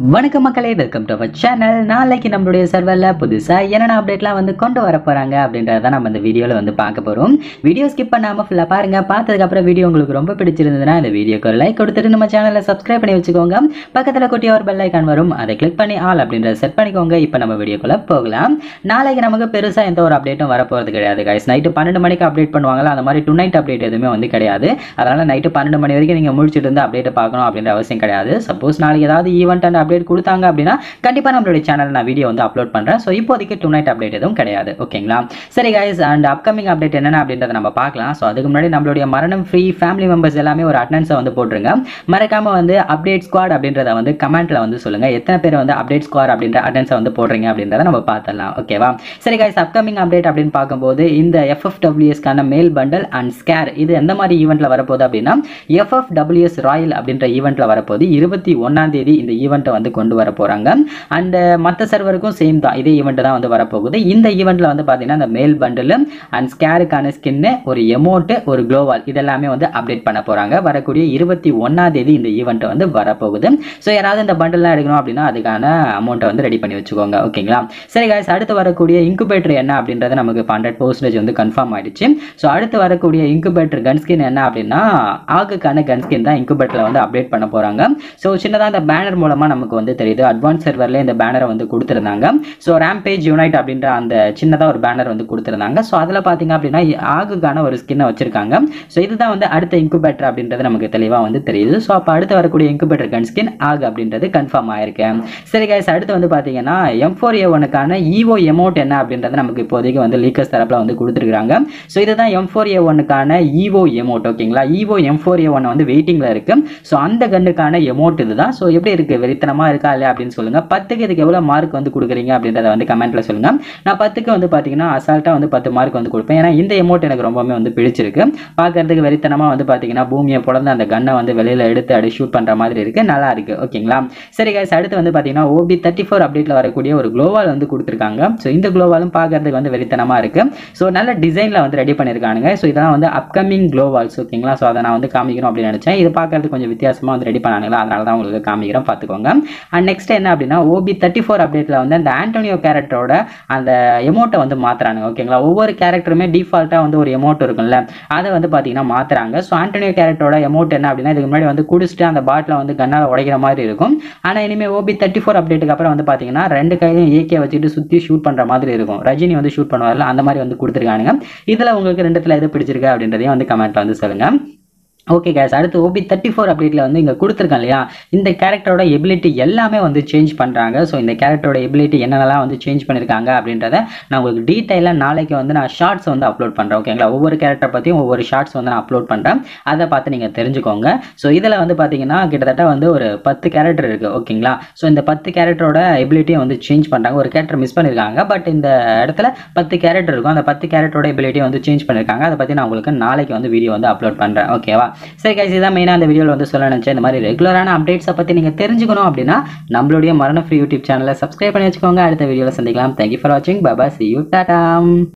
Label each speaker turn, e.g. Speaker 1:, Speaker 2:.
Speaker 1: வணக்கம் மக்களே welcome to our channel நாளைக்கு நம்மளுடைய சர்வரில் புதுசாக என்னென்ன அப்டேட்லாம் வந்து கொண்டு வர போகிறாங்க அப்படின்றத நம்ம இந்த வீடியோவில் வந்து பார்க்க போகிறோம் வீடியோ ஸ்கிப் பண்ணாமல் ஃபுல்லாக பாருங்கள் பார்த்ததுக்கப்புறம் வீடியோ உங்களுக்கு ரொம்ப பிடிச்சிருந்ததுன்னா இந்த வீடியோக்கு ஒரு லைக் கொடுத்துட்டு நம்ம சேனலை சப்ஸ்கிரைப் பண்ணி வச்சுக்கோங்க பக்கத்தில் குட்டியாக ஒரு பெல் ஐக்கான் வரும் அதை கிளிக் பண்ணி ஆல் அப்படின்றத செட் பண்ணிக்கோங்க இப்போ நம்ம வீடியோக்குள்ளே போகலாம் நாளைக்கு நமக்கு பெருசாக எந்த ஒரு அப்டேட்டும் வரப்போகிறது கிடையாது கைஸ் நைட்டு பன்னெண்டு மணிக்கு அப்டேட் பண்ணுவாங்கல்ல அந்த மாதிரி டு நைட் அப்டேட் எதுவுமே வந்து கிடையாது அதனால் நைட்டு பன்னெண்டு மணி வரைக்கும் நீங்கள் முடிச்சுட்டு இருந்து அப்டேட் பார்க்கணும் அப்படின்ற அவசியம் கிடையாது சப்போஸ் நாளைக்கு ஏதாவது ஈவெண்ட் அண்ட் அப்டேட் கொடுத்தாங்க அப்படின்னா கண்டிப்பாக நம்மளுடைய சேனல் நான் வீடியோ வந்து அப்லோட் பண்ணுறேன் ஸோ இப்போதைக்கு டு நைட் அப்டேட் எதுவும் கிடையாது ஓகேங்களா சரி கைஸ் அண்ட் அப்கமிங் அப்டேட் என்னென்ன அப்படின்றத நம்ம பார்க்கலாம் ஸோ அதுக்கு முன்னாடி நம்மளுடைய மரணம் ஃப்ரீ ஃபேமிலி மெம்பர்ஸ் எல்லாமே ஒரு அட்டனன்ஸை வந்து போட்டுருங்க மறக்காம வந்து அப்டேட் ஸ்குவாட் அப்படின்றத வந்து கமெண்ட்ல வந்து சொல்லுங்க எத்தனை பேர் வந்து அப்டேட் ஸ்குவாட் அப்படின்ற அட்டனன்ஸை வந்து போடுறீங்க அப்படின்றத நம்ம பார்த்துடலாம் ஓகேவா சரி கைஸ் அப்கமிங் அப்டேட் அப்படின்னு பார்க்கும்போது இந்த எஃப்எஃப்டபிள்யூஎஸ்க்கான மெயில் பண்டல் அண்ட் ஸ்கேர் இது எந்த மாதிரி ஈவெண்ட்ல வரப்போகுது அப்படின்னா எஃப்எஃப்டபிள்யூஎஸ் ராயல் அப்படின்ற ஈவெண்ட்ல வரப்போகுது இருபத்தி ஒன்னாம் தேதி இந்த ஈவெண்ட்டை வந்து கொண்டு வர போறாங்க அண்ட் மற்ற சர்வருக்கும் சேம் தான் இதே ஈவெண்ட் தான் வந்து வரப்போகுது இந்த ஈவெண்ட்ல வந்து பார்த்தீங்கன்னா இந்த மெயில் பண்டில் அண்ட் ஸ்கேருக்கான ஸ்கின்னு ஒரு எமௌண்ட்டு ஒரு க்ளோவால் இதெல்லாமே வந்து அப்டேட் பண்ண போறாங்க வரக்கூடிய இருபத்தி ஒன்னாம் தேதி இந்த ஈவெண்ட் வந்து வரப்போகுது ஸோ யாராவது இந்த பண்டல்லாம் எடுக்கணும் அப்படின்னா அதுக்கான அமௌண்ட்டை வந்து ரெடி பண்ணி வச்சுக்கோங்க ஓகேங்களா சரி guys அடுத்து வரக்கூடிய இன்குபேட்டர் என்ன அப்படின்றது நமக்கு ஹண்ட்ரட் பர்சன்டேஜ் வந்து கன்ஃபார்ம் ஆயிடுச்சு ஸோ அடுத்து வரக்கூடிய இன்குபேட்டர் கன் ஸ்கின் என்ன அப்படின்னா ஆகுக்கான கன் ஸ்கின் தான் இன்குபேட்டரில் வந்து அப்டேட் பண்ண போறாங்க ஸோ சின்னதாக இந்த பேனர் மூலமா நமக்கு வந்து தெரியுது அட்வான்ஸ் சர்வரில் இந்த பேனரை வந்து கொடுத்துருந்தாங்க ஸோ ரேம்பேஜ் யுனைட் அப்படின்ற அந்த சின்னதாக ஒரு பேனர் வந்து கொடுத்துருந்தாங்க ஸோ அதில் பார்த்தீங்க அப்படின்னா ஆகுக்கான ஒரு ஸ்கின்னை வச்சிருக்காங்க ஸோ இதுதான் வந்து அடுத்த இன்குபேட்டர் அப்படின்றது நமக்கு தெளிவாக வந்து தெரியுது ஸோ அப்போ அடுத்து வரக்கூடிய இன்குபேட்டர் கன் ஸ்கின் ஆகு அப்படின்றது கன்ஃபார்ம் ஆயிருக்கு சரி கைஸ் அடுத்து வந்து பார்த்தீங்கன்னா எம் ஃபோர் ஏ ஒனுக்கான ஈவோ எமௌண்ட் என்ன அப்படின்றது நமக்கு இப்போதைக்கு வந்து லீக்கர்ஸ் தரப்பில் வந்து கொடுத்துருக்காங்க ஸோ இதுதான் எம் ஃபோர் ஏ ஒனுக்கான ஈவோ எமௌண்ட் ஓகேங்களா Evo M four A one வந்து வெயிட்டிங்கில் இருக்கு ஸோ அந்த கன்னுக்கான எமௌண்ட் இதுதான் ஸோ எப்படி இருக்கு வெறித்தனமா இருக்கா இல்லையா அப்படின்னு சொல்லுங்க பத்துக்கு இதுக்கு எவ்வளோ மார்க் வந்து கொடுக்குறீங்க அப்படின்றத வந்து கமெண்ட்ல சொல்லுங்க நான் பத்துக்கு வந்து பார்த்தீங்கன்னா அசால்ட்டாக வந்து பத்து மார்க் வந்து கொடுப்பேன் ஏன்னா இந்த எமௌண்ட் எனக்கு ரொம்பவே வந்து பிடிச்சிருக்கு பார்க்கறதுக்கு வெறித்தனமா வந்து பார்த்தீங்கன்னா பூமியை பிறந்து அந்த கன்னை வந்து வெளியில எடுத்து அப்படி ஷூட் பண்ற மாதிரி இருக்கு நல்லா இருக்கு ஓகேங்களா சரி guys அடுத்து வந்து பார்த்தீங்கன்னா ஓபி தேர்ட்டி ஃபோர் அப்டேட்ல வரக்கூடிய ஒரு குளோவால் வந்து கொடுத்துருக்காங்க ஸோ இந்த குளோவாலும் பார்க்கறதுக்கு வந்து வெறித்தனமா இருக்கு ஸோ நல்ல டிசைன்ல வந்து ரெடி பண்ணியிருக்கானுங்க ஸோ இதெல்லாம் வந்து அப்கமிங் குளோவால்ஸ் ஓகேங்களா ஸோ அதை நான் வந்து காமிக்கணும் அப்படின்னு நினைச்சேன் இது பார்க்கறதுக்கு கொஞ்சம் வித்தியாசமா வந்து ரெடி பண்ணானுங்களா அதனால தான் உங்களுக்கு காமிக்கிறேன் பார்த்துக்கோங்க அண்ட் நெக்ஸ்ட் என்ன அப்படின்னா ஓபி தேர்ட்டி ஃபோர் அப்டேட்டில் வந்து அந்த ஆண்டோனியோ கேரக்டரோட அந்த எமௌண்ட்டை வந்து மாற்றுறாங்க ஓகேங்களா ஒவ்வொரு கேரக்டருமே டிஃபால்ட்டாக வந்து ஒரு எமௌண்ட் இருக்கும்ல அதை வந்து பார்த்தீங்கன்னா மாற்றுறாங்க ஸோ ஆண்டோனியோ கேரக்டரோட எமௌண்ட் என்ன அப்படின்னா இதுக்கு முன்னாடி வந்து குடிச்சிட்டு அந்த பாட்டில் வந்து கண்ணால் உடைக்கிற மாதிரி இருக்கும் ஆனால் இனிமேல் ஓபி தேர்ட்டி ஃபோர் அப்டேட்டுக்கு அப்புறம் வந்து பார்த்தீங்கன்னா ரெண்டு கையிலையும் ஏகே வச்சுட்டு சுற்றி ஷூட் பண்ணுற மாதிரி இருக்கும் ரஜினி வந்து ஷூட் பண்ணுவார்ல அந்த மாதிரி வந்து கொடுத்துருக்கானுங்க இதில் உங்களுக்கு ரெண்டுத்தில் எது பிடிச்சிருக்கு அப்படின்றதையும் வந்து கமெண்ட்டில் வந்து சொல்லுங்கள் ஓகே கேஸ் அடுத்து ஓபி தேர்ட்டி ஃபோர் அப்டேட்டில் வந்து இங்கே கொடுத்துருக்கேன் இல்லையா இந்த கேரக்டரோட எபிலிட்டி எல்லாமே வந்து சேஞ்ச் பண்ணுறாங்க ஸோ இந்த கேரக்டரோட எபிலிட்டி என்னென்னலாம் வந்து சேஞ்ச் பண்ணியிருக்காங்க அப்படின்றத நான் உங்களுக்கு டீட்டெயிலாக நாளைக்கு வந்து நான் ஷார்ட்ஸ் வந்து அப்லோட் பண்ணுறேன் ஓகேங்களா ஒவ்வொரு கேரக்டர் பற்றியும் ஒவ்வொரு ஷார்ட்ஸ் வந்து நான் அப்லோட் பண்ணுறேன் அதை பார்த்து நீங்கள் தெரிஞ்சுக்கோங்க ஸோ இதில் வந்து பார்த்தீங்கன்னா கிட்டத்தட்ட வந்து ஒரு பத்து கேரக்டர் இருக்குது ஓகேங்களா ஸோ இந்த பத்து கேரக்டரோட எபிலிட்டியை வந்து சேஞ்ச் பண்ணுறாங்க ஒரு கேரக்டர் மிஸ் பண்ணியிருக்காங்க பட் இந்த இடத்துல பத்து கேரக்டர் இருக்கும் அந்த பத்து கேரக்டரோட எபிலிட்டியை வந்து சேஞ்ச் பண்ணியிருக்காங்க அதை பற்றி நான் உங்களுக்கு நாளைக்கு வந்து வீடியோ வந்து அப்லோட் பண்ணுறேன் ஓகேவா சரி கைஸ் இதான் மெயினாக அந்த வீடியோவில் வந்து சொல்ல நினச்சேன் இந்த மாதிரி ரெகுலரான அப்டேட்ஸை பற்றி நீங்கள் தெரிஞ்சுக்கணும் அப்படின்னா நம்மளுடைய மரண ஃப்ரீ யூடியூப் சேனலை சப்ஸ்கிரைப் பண்ணி வச்சுக்கோங்க அடுத்த வீடியோவில் சந்திக்கலாம் தேங்க்யூ ஃபார் வாட்சிங் பாபா சி யூ டாடா